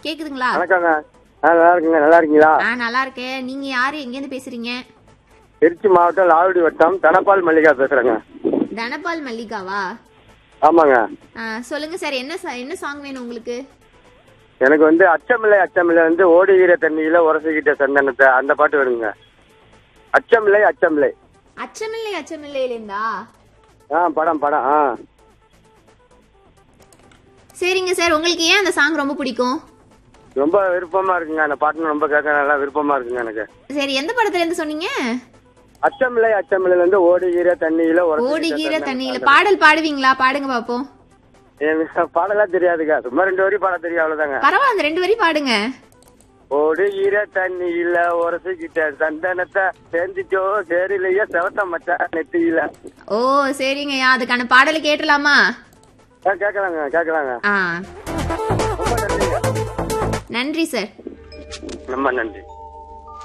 கேக்குதுங்களா வணக்கங்க ஆ நல்லா இருக்குங்க நல்லா இருக்கீங்களா ஆ நல்லா இருக்கேன் நீங்க யாரு எங்க இருந்து பேசுறீங்க திருச்சி மாவட்டம் லாவடி வட்டம் தனபால் மல்லிகா பேசுறேங்க தனபால் மல்லிகாவா ஆமாங்க ஆ, சொல்லுங்க சார் என்ன சா- என்ன சாங் வேணும் உங்களுக்கு எனக்கு வந்து அச்சமில்லை அச்சமில்லை வந்து ஓடுகிற தண்ணியில உரசிக்கிட்ட சந்தனத்தை அந்த பாட்டு வேணுங்க அச்சமில்லை அச்சமில்லை அச்சமில்லை அச்சமில்லையிலேருந்தா ஆ படம் படம் ஆ சரிங்க சார் உங்களுக்கு ஏன் அந்த சாங் ரொம்ப பிடிக்கும் ரொம்ப விருப்பமா இருக்குங்க அந்த பாட்டு ரொம்ப கேட்க நல்லா விருப்பமா இருக்குங்க எனக்கு சரி எந்த படத்துல இருந்து சொன்னீங்க அச்சமில்லை அச்சமில்லை வந்து ஓடுகிற தண்ணியில உரசிக்கிட்ட ஓடுகிற சந்தனத்தை. தண்ணியில பாடல் பாடுவீங்களா பாடுங்க பாப்போம் எனக்கு பாடலாம் தெரியாதுங்க சும்மா ரெண்டு வரி பாட தெரியும் அவ்வளவுதாங்க பரவாயில்ல அந்த ரெண்டு வரி பாடுங்க ஓடுகிற தண்ணியில உரசிக்கிட்ட சந்தனத்தை சேர்ந்துச்சோ சேரிலையே செவத்த மச்சா நெத்தியில ஓ சரிங்கய்யா அதுக்கான பாடலை கேட்டலாமா ஆ, கேட்கலாங்க கேட்கலாங்க ஆ ரொம்ப நன்றிங்க நன்றி சார் ரொம்ப நன்றி